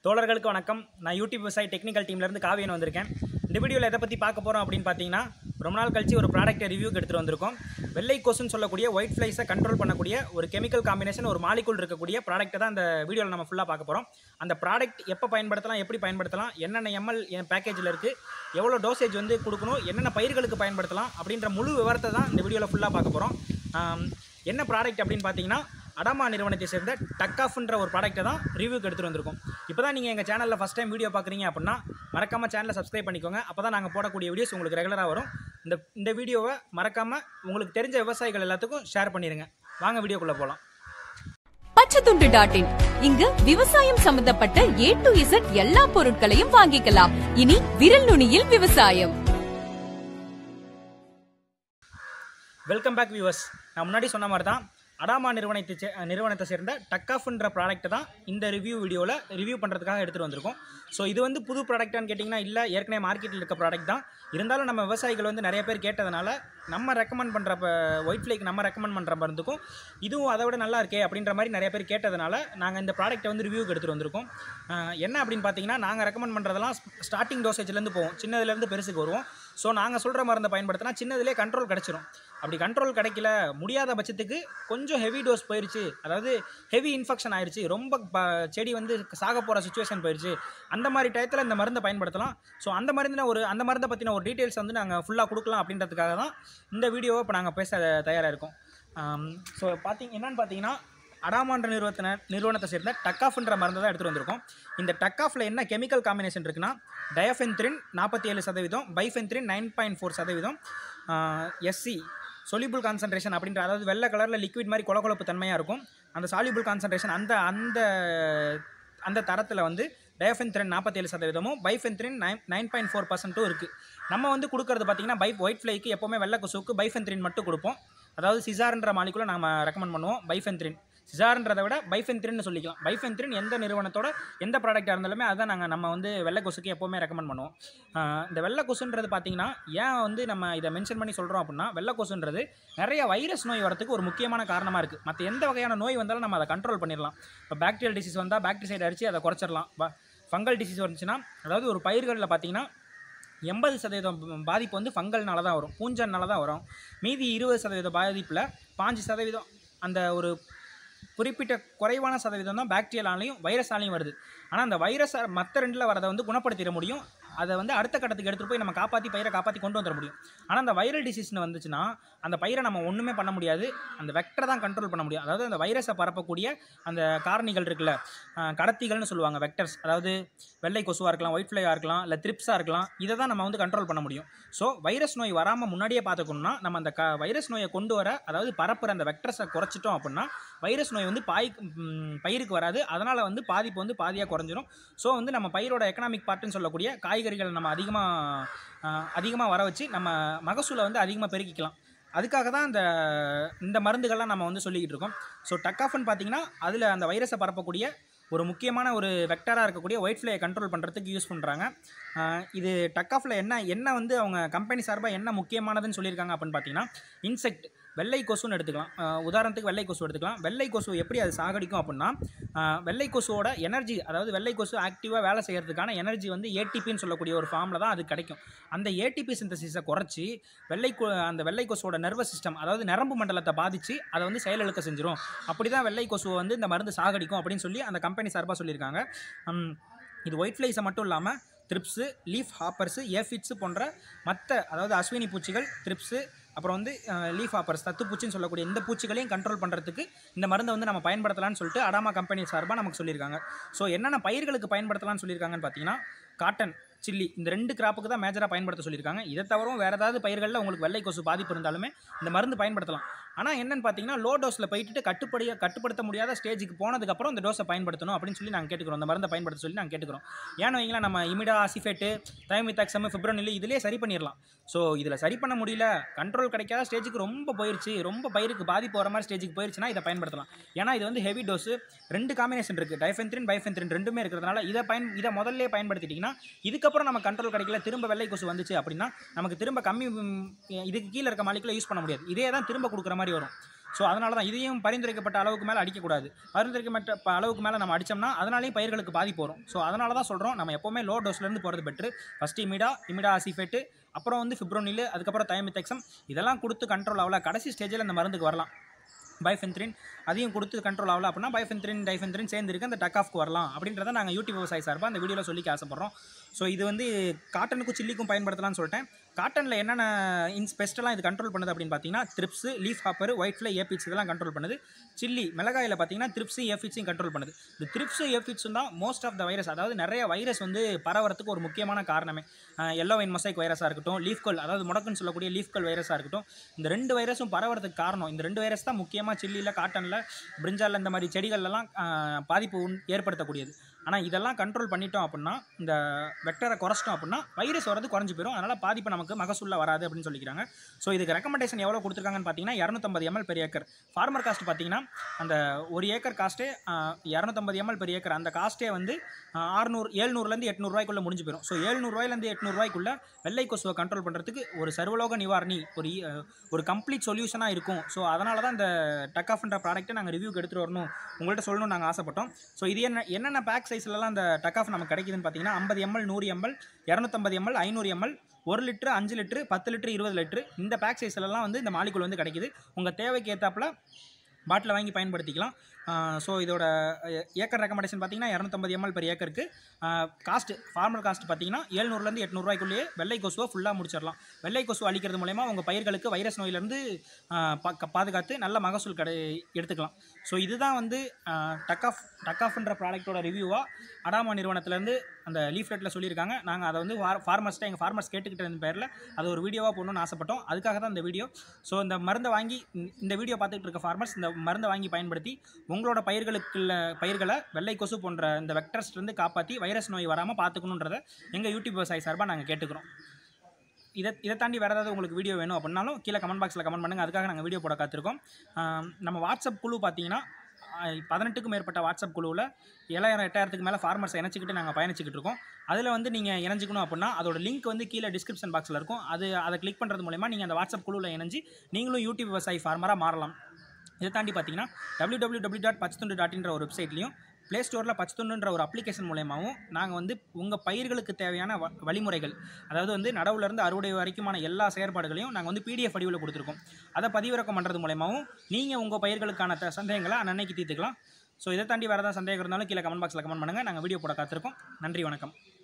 தோழர்களுக்கு வணக்கம் நான் யூடியூப் விவசாய டெக்னிக்கல் டீம்லேருந்து காவியன் வந்திருக்கேன் இந்த வீடியோவில் எதை பற்றி பார்க்க போகிறோம் அப்படின்னு பார்த்தீங்கன்னா ரொம்ப நாள் கழிச்சு ஒரு ப்ராடக்ட்டை ரிவ்யூக்கு எடுத்துகிட்டு வந்திருக்கோம் வெள்ளை கொசுன்னு சொல்லக்கூடிய ஒயிட் ஃப்ளைஸை கண்ட்ரோல் பண்ணக்கூடிய ஒரு கெமிக்கல் காம்பினேஷன் ஒரு மாலிகுல் இருக்கக்கூடிய ப்ராடக்ட்டை தான் இந்த வீடியோவில் நம்ம ஃபுல்லாக பார்க்க போகிறோம் அந்த ப்ராடக்ட் எப்போ பயன்படுத்தலாம் எப்படி பயன்படுத்தலாம் என்னென்ன எம்எல் என் பேக்கேஜில் இருக்குது எவ்வளோ டோசேஜ் வந்து கொடுக்கணும் என்னென்ன பயிர்களுக்கு பயன்படுத்தலாம் அப்படின்ற முழு விவரத்தை தான் இந்த வீடியோவில் ஃபுல்லாக பார்க்க போகிறோம் என்ன ப்ராடக்ட் அப்படின்னு பார்த்தீங்கன்னா அடாமா நிறுவனத்தை சேர்ந்த டக்காஃப்ன்ற ஒரு ப்ராடக்ட்டை தான் ரிவ்யூக்கு எடுத்துகிட்டு வந்திருக்கோம் இப்போ தான் நீங்கள் எங்கள் சேனலில் ஃபஸ்ட் டைம் வீடியோ பார்க்குறீங்க அப்படின்னா மறக்காமல் சேனலை சப்ஸ்கிரைப் பண்ணிக்கோங்க அப்போ தான் நாங்கள் போடக்கூடிய வீடியோஸ் உங்களுக்கு ரெகுலராக வரும் இந்த இந்த வீடியோவை மறக்காமல் உங்களுக்கு தெரிஞ்ச விவசாயிகள் எல்லாத்துக்கும் ஷேர் பண்ணிடுங்க வாங்க வீடியோக்குள்ளே போகலாம் பச்சைத்துண்டு டாட் இன் இங்கு விவசாயம் சம்பந்தப்பட்ட ஏ டு இசட் எல்லா பொருட்களையும் வாங்கிக்கலாம் இனி விரல் நுனியில் விவசாயம் வெல்கம் பேக் வியூவர்ஸ் நான் முன்னாடி சொன்ன மாதிரி தான் அடாமா நிறுவனத்தை சே நிறுவனத்தை சேர்ந்த டக்காஃப்ன்ற ப்ராடக்ட்டை தான் இந்த ரிவ்யூ வீடியோவில் ரிவ்யூ பண்ணுறதுக்காக எடுத்துகிட்டு வந்திருக்கோம் ஸோ இது வந்து புது ப்ராடக்டான்னு கேட்டிங்கன்னா இல்லை ஏற்கனவே மார்க்கெட்டில் இருக்க ப்ராடக்ட் தான் இருந்தாலும் நம்ம விவசாயிகள் வந்து நிறைய பேர் கேட்டதுனால நம்ம ரெக்கமெண்ட் பண்ணுற ஒயிட் ஃப்ளைக்கு நம்ம ரெக்கமெண்ட் பண்ணுற மருந்துக்கும் இதுவும் அதை விட நல்லா இருக்கே அப்படின்ற மாதிரி நிறைய பேர் கேட்டதுனால நாங்கள் இந்த ப்ராடக்ட்டை வந்து ரிவ்யூக்கு எடுத்துகிட்டு வந்திருக்கோம் ஆஹ் என்ன அப்படின்னு பார்த்தீங்கன்னா நாங்கள் ரெக்கமெண்ட் பண்ணுறதெல்லாம் ஸ்டார்டிங் டோசேஜ்லேருந்து போவோம் சின்னதுலேருந்து பெருசுக்கு வருவோம் ஸோ நாங்கள் சொல்கிற மருந்தை பயன்படுத்தினா சின்னதுலேயே கண்ட்ரோல் கிடச்சிரும் அப்படி கண்ட்ரோல் கிடைக்கல முடியாத பட்சத்துக்கு கொஞ்சம் ஹெவி டோஸ் போயிருச்சு அதாவது ஹெவி இன்ஃபெக்ஷன் ஆயிருச்சு ரொம்ப ப- செடி வந்து சாக போகிற சுச்சுவேஷன் போயிருச்சு அந்த மாதிரி டயத்தில் இந்த மருந்தை பயன்படுத்தலாம் ஸோ அந்த மருந்தின ஒரு அந்த மருந்தை பற்றின ஒரு டீட்டெயில்ஸ் வந்து நாங்கள் ஃபுல்லாக கொடுக்கலாம் அப்படின்றதுக்காக தான் இந்த வீடியோவை இப்போ நாங்கள் பேச தயாராக இருக்கோம் ஸோ பார்த்தீங்க என்னன்னு பார்த்தீங்கன்னா அடாமான்ற நிறுவனத்தின நிறுவனத்தை சேர்ந்த டக்காஃப்ன்ற மருந்தை தான் எடுத்துகிட்டு வந்திருக்கோம் இந்த டக்காஃபில் என்ன கெமிக்கல் காம்பினேஷன் இருக்குன்னா டயஃபென்த்ரின் நாற்பத்தி ஏழு சதவீதம் பைஃபென்த்ரின் நைன் பாயிண்ட் ஃபோர் சதவீதம் எஸ்சி சொலிபிள் கான்சன்ட்ரேஷன் அப்படின்ற அதாவது வெள்ளை கலரில் லிக்விட் மாதிரி கொலகொலப்பு தன்மையாக இருக்கும் அந்த சாலிபிள் கான்சன்ட்ரேஷன் அந்த அந்த அந்த தரத்தில் வந்து டயஃபென்த்ரின் நாற்பத்தேழு சதவீதமும் bifenthrin nine nine point four பர்சன்ட்டும் இருக்குது நம்ம வந்து கொடுக்கறது பார்த்தீங்கன்னா பை ஒயிட் ஃப்ளைக்கு எப்போவுமே வெள்ளை கொசுவுக்கு பைஃபென்த்ரின் மட்டும் கொடுப்போம் அதாவது சிசார்ன்ற மாலிக்குள்ள நம்ம ரெக்கமெண்ட் பண்ணுவோம் பைஃபென்த்ரின் சிசார்ன்றதை விட பைஃபென்த்ரின்னு சொல்லிக்கலாம் பைஃபென்த்ரின் எந்த நிறுவனத்தோட எந்த ப்ராடக்டாக இருந்தாலுமே அதான் நாங்கள் நம்ம வந்து வெள்ளை கொசுக்கு எப்போவுமே ரெக்கமெண்ட் பண்ணுவோம் ஆஹ் இந்த வெள்ளை கொசுன்றது பார்த்தீங்கன்னா ஏன் வந்து நம்ம இதை மென்ஷன் பண்ணி சொல்கிறோம் அப்படின்னா வெள்ளை கொசுன்றது நிறைய வைரஸ் நோய் வரதுக்கு ஒரு முக்கியமான காரணமாக இருக்குது மற்ற எந்த வகையான நோய் வந்தாலும் நம்ம அதை கண்ட்ரோல் பண்ணிடலாம் இப்போ பாக்டீரியல் டிசீஸ் வந்தால் பாக்டீசைட் அடித்து அதை குறைச்சிடலாம் ஃபங்கல் டிசீஸ் வந்துச்சுன்னா அதாவது ஒரு பயிர்களில் பார்த்தீங்கன்னா எண்பது சதவீதம் பாதிப்பு வந்து ஃபங்கல்னால தான் வரும் பூஞ்சன்னால தான் வரும் மீதி இருபது சதவீத பாதிப்பில் பாஞ்சு சதவீதம் அந்த ஒரு குறிப்பிட்ட குறைவான சதவீதம் தான் பாக்டீரியாலையும் வைரஸாலையும் வருது ஆனால் அந்த வைரஸ் மற்ற ரெண்டில் வரதை வந்து குணப்படுத்திட முடியும் அதை வந்து அடுத்த கட்டத்துக்கு எடுத்துகிட்டு போய் நம்ம காப்பாற்றி பயிரை காப்பாற்றி கொண்டு வந்துட முடியும் ஆனால் அந்த வைரல் டிசீஸ்னு வந்துச்சுன்னா அந்த பயிரை நம்ம ஒன்றுமே பண்ண முடியாது அந்த வெக்டரை தான் கண்ட்ரோல் பண்ண முடியும் அதாவது அந்த வைரஸை பரப்பக்கூடிய அந்த காரணிகள் இருக்குல்ல அஹ் கடத்திகள்னு சொல்லுவாங்க வெக்டர்ஸ் அதாவது வெள்ளை கொசுவாக இருக்கலாம் ஒயிட் ஃப்ளையாக இருக்கலாம் இல்லை த்ரிப்ஸாக இருக்கலாம் இதை தான் நம்ம வந்து கண்ட்ரோல் பண்ண முடியும் ஸோ வைரஸ் நோய் வராமல் முன்னாடியே பார்த்துக்கணும்னா நம்ம அந்த க வைரஸ் நோயை கொண்டு வர அதாவது பரப்புற அந்த வெக்டர்ஸை குறைச்சிட்டோம் அப்படின்னா வைரஸ் நோய் வந்து பாய் ம், பயிருக்கு வராது அதனால் வந்து பாதிப்பு வந்து பாதியாக குறைஞ்சிரும் ஸோ வந்து நம்ம பயிரோட எக்கனாமிக் பார்ட்டுன்னு சொல்லக்கூடிய காய்கறிகளை நம்ம அதிகமாக அதிகமாக வர வச்சு நம்ம மகசூலை வந்து அதிகமாக பெருக்கிக்கலாம் அதுக்காக தான் இந்த இந்த மருந்துகள்லாம் நம்ம வந்து சொல்லிக்கிட்டு இருக்கோம் ஸோ டக்காஃப்னு பார்த்தீங்கன்னா அதில் அந்த வைரஸை பரப்பக்கூடிய ஒரு முக்கியமான ஒரு வெக்டராக இருக்கக்கூடிய ஒயிட் ஃப்ளையை கண்ட்ரோல் பண்ணுறதுக்கு யூஸ் பண்ணுறாங்க இது டக்காஃபில் என்ன என்ன வந்து அவங்க கம்பெனி சார்பாக என்ன முக்கியமானதுன்னு சொல்லியிருக்காங்க அப்படின்னு பார்த்தீங்கன்னா இன்செக்ட் வெள்ளை கொசுன்னு எடுத்துக்கலாம் அஹ் உதாரணத்துக்கு வெள்ளை கொசு எடுத்துக்கலாம் வெள்ளை கொசு எப்படி அது சாகடிக்கும் அப்படின்னா அஹ் வெள்ளை கொசுவோட எனர்ஜி அதாவது வெள்ளை கொசு ஆக்டிவாக வேலை செய்கிறதுக்கான எனர்ஜி வந்து ஏடிபின்னு சொல்லக்கூடிய ஒரு ஃபார்மில் தான் அது கிடைக்கும் அந்த ஏடிபி சிந்தசிஸை குறைச்சி வெள்ளை கொ அந்த வெள்ளை கொசுவோட நர்வஸ் சிஸ்டம் அதாவது நரம்பு மண்டலத்தை பாதித்து அதை வந்து செயலிழக்க செஞ்சிரும் அப்படி தான் வெள்ளை கொசுவை வந்து இந்த மருந்து சாகடிக்கும் அப்படின்னு சொல்லி அந்த கம்பெனி சார்பாக சொல்லியிருக்காங்க ஹம், இது ஒயிட் ஃப்ளைஸை மட்டும் இல்லாமல் த்ரிப்ஸு லீஃப் ஹாப்பர்ஸு ஏஃபிட்ஸு போன்ற மற்ற அதாவது அஸ்வினி பூச்சிகள் த்ரிப்ஸு அப்புறம் வந்து லீஃப் ஹாப்பர்ஸ் தத்துப்பூச்சின்னு சொல்லக்கூடிய இந்த பூச்சிகளையும் கண்ட்ரோல் பண்ணுறதுக்கு இந்த மருந்தை வந்து நம்ம பயன்படுத்தலாம்னு சொல்லிட்டு அடாமா கம்பெனி சார்பாக நமக்கு சொல்லியிருக்காங்க ஸோ என்னென்ன பயிர்களுக்கு பயன்படுத்தலாம்னு சொல்லியிருக்காங்கன்னு பார்த்தீங்கன்னா காட்டன் சில்லி இந்த ரெண்டு கிராப்புக்கு தான் மேஜராக பயன்படுத்த சொல்லியிருக்காங்க இதை தவிர வேறு ஏதாவது பயிர்களில் உங்களுக்கு வெள்ளை கொசு பாதிப்பு இருந்தாலுமே இந்த மருந்து பயன்படுத்தலாம் ஆனால் என்னன்னு பார்த்தீங்கன்னா லோ டோஸில் போயிட்டு கட்டுப்படிய கட்டுப்படுத்த முடியாத ஸ்டேஜுக்கு போனதுக்கப்புறம் இந்த டோஸை பயன்படுத்தணும் அப்படின்னு சொல்லி நாங்கள் கேட்டுக்கிறோம் இந்த மருந்தை பயன்படுத்த சொல்லி நாங்கள் கேட்டுக்கிறோம் ஏன்னு வைங்களேன் நம்ம இமிடா அசிஃபேட்டு தைமித்தாக்சம் ஃபிப்ரோனில் இதிலே சரி பண்ணிடலாம் ஸோ இதில் சரி பண்ண முடியல கண்ட்ரோல் கிடைக்காத ஸ்டேஜுக்கு ரொம்ப போயிருச்சு ரொம்ப பயிருக்கு பாதிப்பு வர மாதிரி ஸ்டேஜுக்கு போயிருச்சுன்னா இதை பயன்படுத்தலாம் ஏன்னா இது வந்து ஹெவி டோஸு ரெண்டு காம்பினேஷன் இருக்குது டைஃபென்த்ரின் பைஃபென்த்ரின் ரெண்டுமே இருக்கிறதுனால இதை பயன் இதை முதல்ல பயன்படுத்திட்டிங்கன்னா இதுக்கப்புறம் நம்ம கண்ட்ரோல் கிடைக்கல திரும்ப வெள்ளை கொசு வந்துச்சு அப்படின்னா நமக்கு திரும்ப கம்மி ம், இதுக்கு கீழே இருக்க மாலிக்குள்ள யூஸ் பண்ண முடியாது இதே தான் திரும்ப கொடுக்குற மாதிரி வரும் ஸோ அதனால தான் இதையும் பரிந்துரைக்கப்பட்ட அளவுக்கு மேலே அடிக்கக்கூடாது பரிந்துரைக்கப்பட்ட ப- அளவுக்கு மேலே நம்ம அடித்தோம்னா அதனாலேயும் பயிர்களுக்கு பாதிப்பு வரும் ஸோ அதனால தான் சொல்கிறோம் நம்ம எப்போவுமே லோ டோஸ்லேருந்து போகிறது பெட்ரு ஃபஸ்ட்டு இமிடா இமிடா ஆசிஃபேட்டு அப்புறம் வந்து ஃபிப்ரோனில் அதுக்கப்புறம் தயமித்தெக்ஸம் இதெல்லாம் கொடுத்து கண்ட்ரோல் ஆகல கடைசி ஸ்டேஜில் இந்த மருந்துக்கு வரலாம் பைஃபென்த்ரின் அதையும் கொடுத்து கண்ட்ரோல் ஆகல அப்படின்னா பைஃபென்த்ரின் டைஃபென்த்ரின் சேர்ந்து இருக்கு அந்த டக் ஆஃப்க்கு வரலாம் அப்படின்றத நாங்கள் யூடியூப் விவசாயி சார்பாக அந்த வீடியோவில் சொல்லிக்க ஆசைப்பட்றோம் ஸோ இது வந்து காட்டனுக்கும் சில்லிக்கும் பயன்படுத்தலாம்னு சொல்லிட்டேன் காட்டனில் என்னென்ன இன்ஸ் பெஸ்ட்டெல்லாம் இது கண்ட்ரோல் பண்ணுது அப்படின்னு பார்த்தீங்கன்னா thrips leaf hopper white fly aphids இதெல்லாம் கண்ட்ரோல் பண்ணுது சில்லி மிளகாயில் பார்த்தீங்கன்னா த்ரிப்ஸு ஏபிட்ஸையும் கண்ட்ரோல் பண்ணுது இந்த த்ரிப்ஸு ஏபிட்ஸும் தான் மோஸ்ட் ஆஃப் த வைரஸ் அதாவது நிறைய வைரஸ் வந்து பரவறதுக்கு ஒரு முக்கியமான காரணமே எல்லோ வைன் மொசைக் வைரஸாக இருக்கட்டும் லீஃப்கல் அதாவது முடக்குன்னு சொல்லக்கூடிய லீஃப்கல் வைரஸாக இருக்கட்டும் இந்த ரெண்டு வைரஸும் பரவறதுக்கு காரணம் இந்த ரெண்டு வைரஸ் தான் முக்கியமாக சில்லியில் காட்டனில் பிரிஞ்சாலில் இந்த மாதிரி செடிகள்லாம் ஆஹ், பாதிப்பு உண்- ஏற்படுத்தக்கூடியது ஆனால் இதெல்லாம் கண்ட்ரோல் பண்ணிட்டோம் அப்படின்னா இந்த வெக்டரை குறைச்சிட்டோம் அப்படின்னா வைரஸ் வரது குறைஞ்சு போயிடும் அதனால் பாதிப்பு நமக்கு மகசூலில் வராது அப்படின்னு சொல்லிக்கிறாங்க ஸோ இதுக்கு ரெக்கமெண்டேஷன் எவ்வளோ கொடுத்துருக்காங்கன்னு பார்த்தீங்கன்னா இரநூத்தம்பது ml per acre farmer cost பார்த்தீங்கன்னா அந்த ஒரு ஏக்கர் காஸ்ட்டே இரநூத்தம்பது எம்எல் பெர் ஏக்கர் அந்த காஸ்ட்டே வந்து ஆறுநூறு ஏழ்நூறுலேருந்து எட்நூறுவாய்க்குள்ளே முடிஞ்சு போயிடும் ஸோ ஏழ்நூறுவாயிலேருந்து எட்நூறுவாய்க்குள்ளே வெள்ளை கொசுவை கண்ட்ரோல் பண்ணுறதுக்கு ஒரு சர்வலோக நிவாரணி ஒரு ஈ- அஹ், ஒரு கம்ப்ளீட் சொல்யூஷனாக இருக்கும் ஸோ அதனால தான் இந்த டக் ஆஃப்ன்ற ப்ராடக்ட்டை நாங்கள் ரிவ்யூக்கு எடுத்துகிட்டு வரணும் உங்கள்கிட்ட சொல்லணும்னு நாங்கள் ஆசைப்பட்டோம் ஸோ இது என்ன என்னென்ன பேக் சைஸ்லலாம் அந்த டக் ஆஃப் நமக்கு கிடைக்குதுன்னு பார்த்தீங்கன்னா ஐம்பது எம்எல் நூறு எம்எல் இரநூத்தம்பது எம்எல் ஐநூறு எம்எல் ஒரு லிட்டரு அஞ்சு லிட்டரு பத்து லிட்டரு இருபது லிட்டரு இந்த பேக் சைஸ்லலாம் வந்து இந்த மாலிகுல் வந்து கிடைக்குது உங்கள் தேவைக்கு ஏற்றாப்புல பாட்டில் வாங்கி பயன்படுத்திக்கலாம் ஸோ இதோட அஹ், ஏக்கர் ரெக்கமெண்டேஷன் பார்த்தீங்கன்னா இரநூத்தம்பது எம்எல் பெர் ஏக்கருக்கு காஸ்ட் ஃபார்மல் காஸ்ட் பார்த்தீங்கன்னா ஏழ்நூறுலேருந்து எட்நூறுவாய்க்குள்ளேயே வெள்ளை கொசுவை ஃபுல்லாக முடிச்சிடலாம் வெள்ளை கொசு அழிக்கிறது மூலயமா உங்கள் பயிர்களுக்கு வைரஸ் நோயிலேருந்து பாதுகாத்து நல்ல மகசூல் கடை எடுத்துக்கலாம் ஸோ இதுதான் வந்து டக் ஆஃப் டக் ஆஃப்ன்ற ப்ராடக்ட்டோட ரிவ்யூவாக அடாமா நிறுவனத்துலேருந்து அந்த லீஃப்லெட்டில் சொல்லியிருக்காங்க நாங்கள் அதை வந்து ஃபார்மர்ஸ்ட்டு எங்கள் ஃபார்மர்ஸ் கேட்டுக்கிட்ட இருந்த பேரில் அது ஒரு வீடியோவாக போடணும்னு ஆசைப்பட்டோம் அதுக்காக தான் இந்த வீடியோ ஸோ இந்த மருந்தை வாங்கி இந்த- இந்த வீடியோ பார்த்துட்டு இருக்க ஃபார்மர்ஸ் இந்த மருந்தை வாங்கி பயன்படுத்தி உங்களோட பயிர்களுக்குள்ள பயிர்களை வெள்ளை கொசு போன்ற இந்த வெக்டர்ஸ்லேருந்து காப்பாற்றி வைரஸ் நோய் வராமல் பார்த்துக்கணுன்றதை எங்கள் யூடியூப் விவசாயி சார்பாக நாங்கள் கேட்டுக்கிறோம் இதை இதை தாண்டி வேறு ஏதாவது உங்களுக்கு வீடியோ வேணும் அப்படின்னாலும் கீழே கமெண்ட் பாக்ஸில் கமெண்ட் பண்ணுங்கள் அதுக்காக நாங்கள் வீடியோ போட காத்திருக்கோம் ஆம், நம்ம வாட்ஸ்அப் குழு பார்த்தீங்கன்னா ஆஹ், பதினெட்டுக்கும் மேற்பட்ட வாட்ஸ்அப் குழுவில் ஏழாயிரம் எட்டாயிரத்துக்கு மேலே ஃபார்மர்ஸை இணைச்சிக்கிட்டு நாங்கள் பயணிச்சுக்கிட்டு இருக்கோம் அதில் வந்து நீங்கள் இணைஞ்சிக்கணும் அப்படின்னா அதோட லிங்க் வந்து கீழே டிஸ்கிரிப்ஷன் பாக்ஸில் இருக்கும் அது அதை கிளிக் பண்ணுறது மூலயமா நீங்கள் அந்த வாட்ஸ்அப் குழுவில் இணைஞ்சு நீங்களும் யூடியூப் விவசாயி ஃபார்மராக மாறலாம் இதை தாண்டி பார்த்தீங்கன்னா W W W dot Pachathundu dot இன்ற ஒரு வெப்சைட்லையும் ப்ளே ஸ்டோரில் பச்சத்துண்டுன்ற ஒரு அப்ளிகேஷன் மூலயமாவும் நாங்கள் வந்து உங்கள் பயிர்களுக்கு தேவையான வ- வழிமுறைகள் அதாவது வந்து நடவுலேருந்து அறுவடை வரைக்குமான எல்லா செயற்பாடுகளையும் நாங்கள் வந்து பிடிஎஃப் வடிவில் கொடுத்துருக்கோம் அதை பதிவிறக்கம் பண்ணுறது மூலயமாவும் நீங்கள் உங்கள் பயிர்களுக்கான த சந்தேகங்களை அன்னன்னைக்கு தீர்த்துக்கலாம் ஸோ இதை தாண்டி வேறு ஏதாவது சந்தேகம் இருந்தாலும் கீழே கமெண்ட் பாக்ஸில் கமெண்ட் பண்ணுங்கள் நாங்கள் வீடியோ போட காத்திருக்கோம் நன்றி வணக்கம்